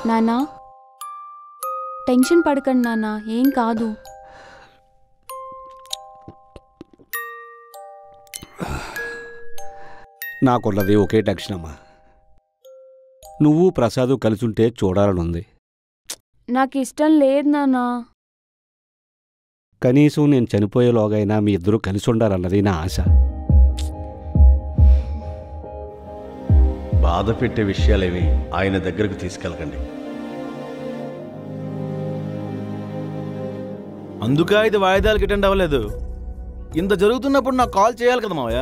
నానా టెన్షన్ పడకండి నాన్న ఏం కాదు నాకున్నది ఒకే టెన్షన్ అమ్మా నువ్వు ప్రసాదు కలిసుంటే చూడాలనుంది నాకు ఇష్టం లేదు నానా కనీసం నేను చనిపోయేలోగైనా మీ ఇద్దరూ కలిసి ఉండాలన్నది నా ఆశ బాధ పెట్టే విషయాలేవి ఆయన దగ్గరకు తీసుకెళ్ళకండి అందుక ఇది వాయిదాలకు అటెండ్ అవ్వలేదు ఇంత జరుగుతున్నప్పుడు నాకు కాల్ చేయాలి కదా మావయ్య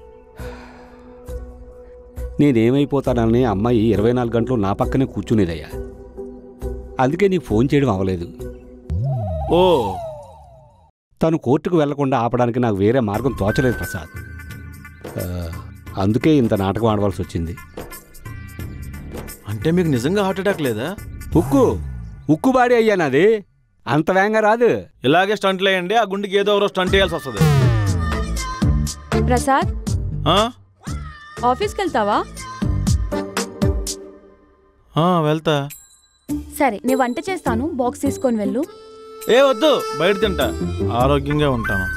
నేనేమైపోతానని అమ్మాయి ఇరవై నాలుగు గంటలు నా పక్కనే కూర్చునేదయ్యా అందుకే నీకు ఫోన్ చేయడం అవ్వలేదు ఓ తను కోర్టుకు వెళ్లకుండా ఆపడానికి నాకు వేరే మార్గం తోచలేదు ప్రసాద్ ఆ, అందుకే ఇంత నాటకం ఆడవలసి వచ్చింది అంటే మీకు నిజంగా హార్ట్ అటాక్ లేదా ఉక్కు ఉక్కు బాడీ అయ్యా నాది అంత వేగంగా రాదు ఇలాగే స్టంట్లు వేయండి ఆ గుండెకి ఏదో ఒకరో స్టంట్ వేయాల్సి వస్తుంది ప్రసాద్ ఆ? ఆఫీస్కి వెళ్తావా ఆ, వెళ్తా సరే నేను వంట చేస్తాను బాక్స్ తీసుకొని వెళ్ళు ఏ వద్దు బయట తింటా ఆరోగ్యంగా ఉంటాను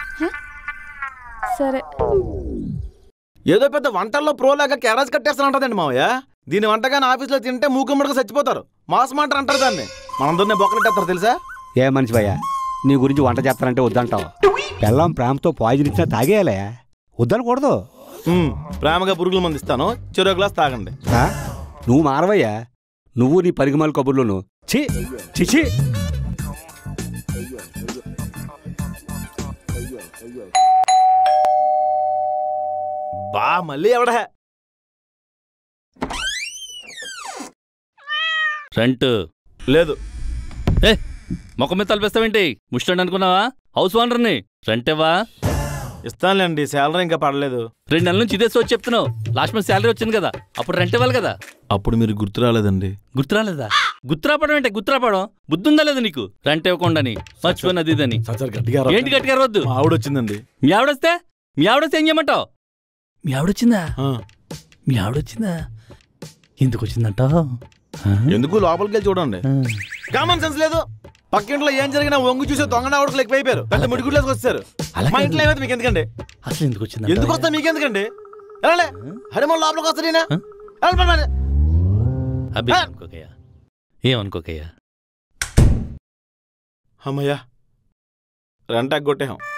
సరే ఏదో పెద్ద వంటల్లో ప్రో లాగా క్యారేజ్ కట్టేస్తానంటదండి మావయ్య దీని వంటగానే ఆఫీస్లో తింటే మూకుమ్మడిగా చచ్చిపోతారు మాస్ మాట అంటారు దాన్ని మనందరినీ బొక్కలెట్టేస్తారు తెలుసా ఏ మనిషి భయ్యా నీ గురించి వంట చేస్తానంటే వద్దంటావు పెళ్ళం ప్రేమతో పాయిజన్ ఇచ్చినా తాగేయాలే వద్దనకూడదు ఉమ్, ప్రేమగా పురుగుల మంది ఇస్తాను చెరో గ్లాస్ తాగండి ఆ? నువ్వు మారవయ్యా నువ్వు నీ పరిగమాల కబుర్లోను ఛీ చిచి బా మళ్ళీ ఎవడ రెంట్ లేదు ఏ మొక్క మీద తలపిస్తావేంటి ముష్టండి అనుకున్నావా హౌస్ ఓనర్ని రెంట్ ఇవ్వా ఇస్తానులేండి శాలరీ ఇంకా పడలేదు రెండు నెలల నుంచి ఇదే సోచి చెప్తున్నావు లాస్ట్ మంత్ శాలరీ వచ్చింది కదా అప్పుడు రెంట్ ఇవ్వాలి కదా అప్పుడు మీరు గుర్తు రాలేదండి గుర్తురాలేదా గుర్తురాపడం అంటే గుర్తురాపడం బుద్ధి ఉందా లేదా నీకు రెంట్ ఇవ్వకుండాని మర్చిపోయినది ఇదని సార్ గట్టిగా ఏంటి గట్టిగా వద్దు మా ఆవిడ వచ్చిందండి మీ ఆవిడొస్తే మీ ఆవిడొస్తే ఏం చేయమంటావు మీ ఆవిడొచ్చిందా ఆ, మీ ఆవిడొచ్చిందా ఎందుకు వచ్చిందంటావు ఎందుకు లోపలికి వెళ్ళి చూడండి కామన్ సెన్స్ లేదు పక్కింట్లో ఏం జరిగినా వంగు చూసే దొంగ ఆవిడకు ఎక్కువైపోయారు పెద్ద ముడిగుడ్లేసి వచ్చారు అలాగే మా ఇంట్లో ఏమైతే మీకు ఎందుకండి అసలు ఎందుకు వచ్చింది ఎందుకు వస్తా మీకెందుకండి వెళ్ళండి హరిమో లోపలికి వస్తా నేనా ఆ? వెళ్ళండి, వెళ్ళండి. అబ్బే ఆ. అనుకోకయ్యా ఏమనుకోకయ్యా అమ్మయ్యా రెంట్ ఎగ్గొట్టేహాం